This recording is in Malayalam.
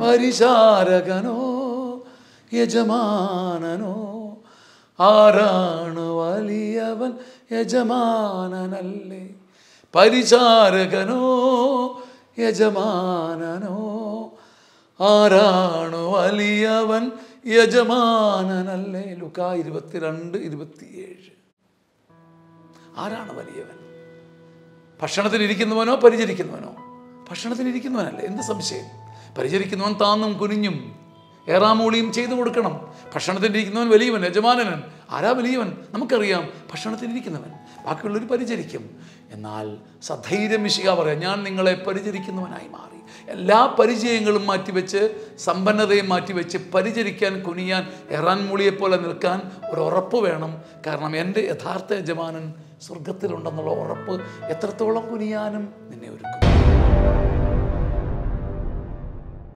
പരിചാരകനോ യജമാനനോ ആരാണ് വലിയവൻ യജമാനനല്ലേ പരിചാരകനോ യജമാനനോ ആരാണ് വലിയവൻ യജമാനനല്ലേ ലുക്ക ഇരുപത്തിരണ്ട് ഇരുപത്തിയേഴ് ആരാണ് വലിയവൻ ഭക്ഷണത്തിനിരിക്കുന്നവനോ പരിചരിക്കുന്നവനോ ഭക്ഷണത്തിനിരിക്കുന്നവനല്ലേ എന്ത് സംശയം പരിചരിക്കുന്നവൻ താന്നും കുനിഞ്ഞും ഏറാമൂളിയും ചെയ്തു കൊടുക്കണം ഭക്ഷണത്തിനിരിക്കുന്നവൻ വലിയവൻ യജമാനനൻ ആരാ വലിയവൻ നമുക്കറിയാം ഭക്ഷണത്തിനിരിക്കുന്നവൻ ബാക്കിയുള്ളവർ പരിചരിക്കും എന്നാൽ സധൈര്യം മിശിക പറയാം ഞാൻ നിങ്ങളെ പരിചരിക്കുന്നവനായി മാറി എല്ലാ പരിചയങ്ങളും മാറ്റിവെച്ച് സമ്പന്നതയും മാറ്റിവെച്ച് പരിചരിക്കാൻ കുനിയാൻ എറാൻമൂളിയെപ്പോലെ നിൽക്കാൻ ഒരു ഉറപ്പ് വേണം കാരണം എൻ്റെ യഥാർത്ഥ യജമാനൻ സ്വർഗത്തിലുണ്ടെന്നുള്ള ഉറപ്പ് എത്രത്തോളം കുനിയാനും നിന്നെ ഒരുക്കും